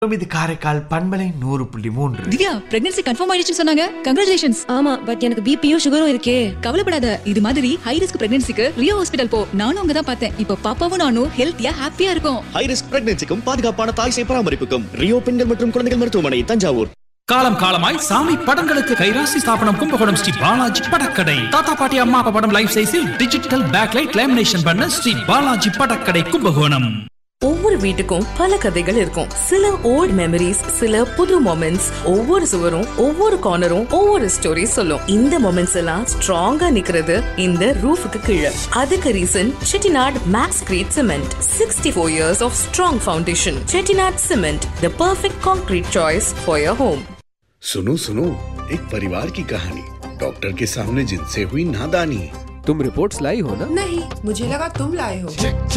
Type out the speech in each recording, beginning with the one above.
இது காரைக்கால் பண்பலை நூறு புள்ளி மூன்று திவ்யா பிரெக்னன்சி கன்ஃபார்ம் ஆயிடுச்சுன்னு சொன்னாங்க கங்க்ராச்சுலேஷன்ஸ் ஆமா பட் எனக்கு பிபியும் சுகரும் இருக்கே கவலைப்படாத இது மாதிரி ஹை ரிஸ்க் பிரெக்னன்சிக்கு ரியோ ஹாஸ்பிடல் போ நானும் அங்க தான் பார்த்தேன் இப்போ பாப்பாவும் நானும் ஹெல்த்தியா ஹாப்பியா இருக்கும் ஹை ரிஸ்க் பிரெக்னன்சிக்கும் பாதுகாப்பான தாய் சேய் பராமரிப்புக்கும் ரியோ பெண்கள் மற்றும் குழந்தைகள் மருத்துவமனை தஞ்சாவூர் காலம் காலமாய் சாமி படங்களுக்கு கைராசி ஸ்தாபனம் கும்பகோணம் ஸ்ரீ பாலாஜி படக்கடை தாத்தா பாட்டி அம்மா அப்பா படம் லைஃப் சைஸில் டிஜிட்டல் பேக்லைட் லேமினேஷன் பண்ண ஸ்ரீ பாலாஜி படக்கடை கும்பகோணம் ஒவ்வொரு வீட்டுக்கும் பல கதைகள் இருக்கும் சில ஓல்ட் மெமரிஸ் சில புது மொமெண்ட்ஸ் ஒவ்வொரு சுவரும் ஒவ்வொரு கார்னரும் ஒவ்வொரு ஸ்டோரி சொல்லும் இந்த மொமெண்ட்ஸ் எல்லாம் ஸ்ட்ராங்கா நிக்கிறது இந்த ரூஃபுக்கு கீழே அதுக்கு reason Chettinad max crete cement sixty four years of strong foundation Chettinad cement the perfect concrete choice for your home सुनो सुनो एक परिवार की कहानी डॉक्टर के सामने जिनसे हुई नादानी तुम रिपोर्ट्स लाई हो ना नहीं मुझे लगा तुम लाए हो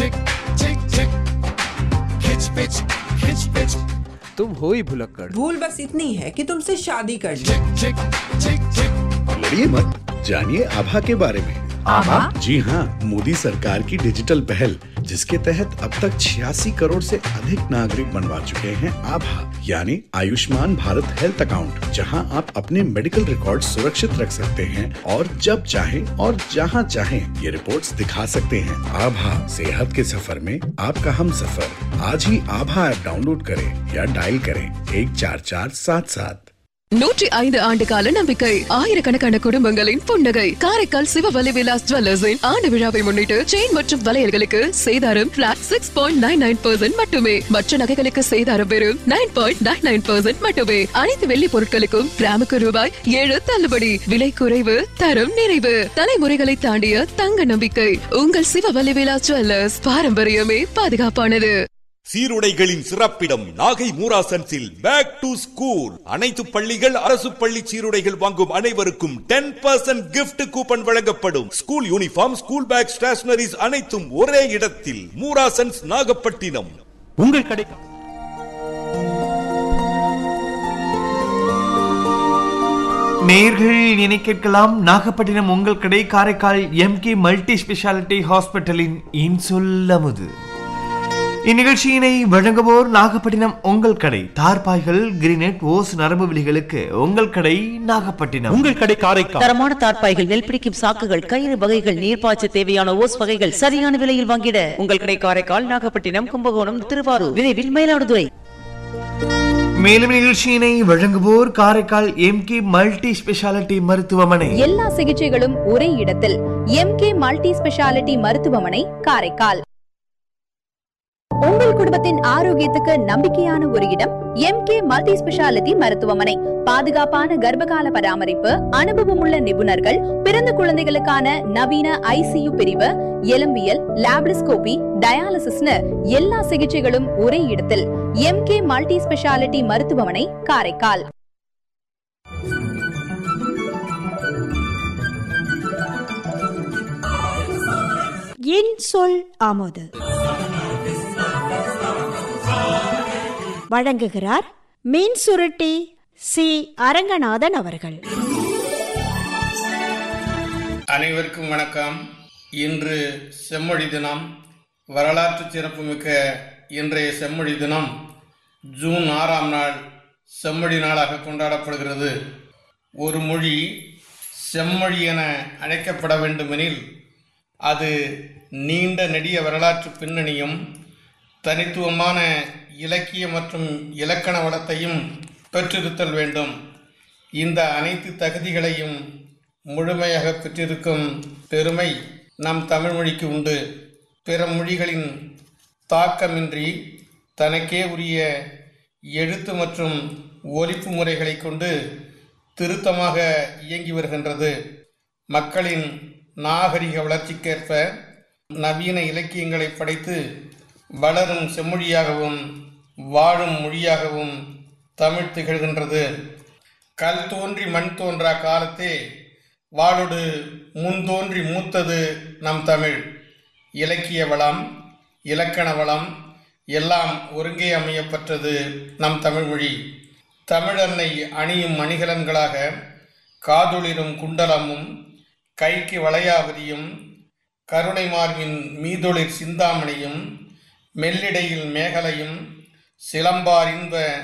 तुम हो ही भुलक्कड़ भूल बस इतनी है कि तुमसे शादी कर ली लड़िए मत जानिए आभा के बारे में आभा? जी हाँ मोदी सरकार की डिजिटल पहल जिसके तहत अब तक छियासी करोड़ से अधिक नागरिक बनवा चुके हैं आभा यानी आयुष्मान भारत हेल्थ अकाउंट जहां आप अपने मेडिकल रिकॉर्ड सुरक्षित रख सकते हैं और जब चाहें और जहां चाहें ये रिपोर्ट्स दिखा सकते हैं आभा सेहत के सफर में आपका हम सफर आज ही आभा ऐप डाउनलोड करें या डायल करें एक चार चार सात सात நூற்றி ஐந்து ஆண்டு கால நம்பிக்கை ஆயிரக்கணக்கான குடும்பங்களின் புன்னகை காரைக்கால் சிவவலி விலாஸ் ஜுவல்லர்ஸின் ஆண்டு விழாவை முன்னிட்டு செயின் மற்றும் வளையல்களுக்கு சேதாரம் flat six point nine nine percent மட்டுமே மற்ற நகைகளுக்கு சேதாரம் வெறும் nine point nine nine percent மட்டுமே அனைத்து வெள்ளி பொருட்களுக்கும் கிராமுக்கு ரூபாய் ஏழு தள்ளுபடி விலை குறைவு தரம் நிறைவு தலைமுறைகளை தாண்டிய தங்க நம்பிக்கை உங்கள் சிவவலி விலாஸ் ஜுவல்லர்ஸ் பாரம்பரியமே பாதுகாப்பானது சீருடைகளின் சிறப்பிடம் நாகை மூராசன்ஸில் பேக் டு ஸ்கூல் அனைத்து பள்ளிகள் அரசு பள்ளி சீருடைகள் வாங்கும் அனைவருக்கும் டென் பர்சன்ட் கிஃப்ட் கூப்பன் வழங்கப்படும் school uniform school bag stationeries அனைத்தும் ஒரே இடத்தில் மூராசன்ஸ் நாகப்பட்டினம் உங்கள் கடை நேர்கள் இனி கேட்கலாம் நாகப்பட்டினம் உங்கள் கடை Karaikal M K multi speciality ஹாஸ்பிட்டலின் இன்சொல்லமுது இந்நிகழ்ச்சியினை வழங்குவோர் நாகப்பட்டினம் உங்கள் கடை தார்பாய்கள் கிரினெட் ஓஸ் நரம்பு விலிகளுக்கு உங்கள் கடை நாகப்பட்டினம் உங்கள் கடை காரைக்கால் தரமான தார்ப்பாய்கள் நெல் பிடிக்கும் சாக்குகள் கயிறு வகைகள் நீர்ப்பாய்ச்ச தேவையான ஓஸ் வகைகள் சரியான விலையில் வாங்கிட உங்கள் கடை காரைக்கால் நாகப்பட்டினம் கும்பகோணம் திருவாரூர் விரைவில் மயிலாடுதுறை மேலும் நிகழ்ச்சியினை வழங்குவோர் Karaikal M K multi speciality மருத்துவமனை எல்லா சிகிச்சைகளும் ஒரே இடத்தில் எம் கே மல்டி ஸ்பெஷாலிட்டி மருத்துவமனை காரைக்கால் உங்கள் குடும்பத்தின் ஆரோக்கியத்துக்கு நம்பிக்கையான ஒரு இடம் எம் கே மல்டி ஸ்பெஷாலிட்டி மருத்துவமனை பாதுகாப்பான கர்ப்பகால பராமரிப்பு அனுபவமுள்ள நிபுணர்கள் பிறந்த குழந்தைகளுக்கான நவீன ஐசியு பிரிவு எலும்பியல் லாப்ரிஸ்கோபி டயாலிசிஸ்னு எல்லா சிகிச்சைகளும் ஒரே இடத்தில் எம் கே மல்டி ஸ்பெஷாலிட்டி மருத்துவமனை காரைக்கால் என் சொல் ஆமோது வழங்குகிறார் மீன் சுருட்டி சி அரங்கநாதன் அவர்கள் அனைவருக்கும் வணக்கம் இன்று செம்மொழி தினம் வரலாற்று சிறப்புமிக்க இன்றைய செம்மொழி தினம் ஜூன் ஆறாம் நாள் செம்மொழி நாளாக கொண்டாடப்படுகிறது ஒரு மொழி செம்மொழி என அழைக்கப்பட வேண்டுமெனில் அது நீண்ட நெடிய வரலாற்று பின்னணியும் தனித்துவமான இலக்கிய மற்றும் இலக்கண வளத்தையும் பெற்றிருத்தல் வேண்டும் இந்த அனைத்து தகுதிகளையும் முழுமையாக பெற்றிருக்கும் பெருமை நம் தமிழ் மொழிக்கு உண்டு பிற மொழிகளின் தாக்கமின்றி தனக்கே உரிய எழுத்து மற்றும் ஒலிப்பு முறைகளை கொண்டு திருத்தமாக இயங்கி வருகின்றது மக்களின் நாகரிக வளர்ச்சிக்கேற்ப நவீன இலக்கியங்களை படைத்து வளரும் செம்மொழியாகவும் வாழும் மொழியாகவும் தமிழ் திகழ்கின்றது கல் தோன்றி மண் தோன்றா காலத்தே வாழொடு முன் தோன்றி மூத்தது நம் தமிழ் இலக்கிய வளம் இலக்கண வளம் எல்லாம் ஒருங்கே அமையப்பட்டது நம் தமிழ்மொழி தமிழன்னை அணியும் அணிகலன்களாக காதொளிரும் குண்டலமும் கைக்கு வளையாவதியும் கருணை மார்பின் மீதொளிர் சிந்தாமணியும் மெல்லிடையில் மேகலையும் சிலம்பார் இன்ப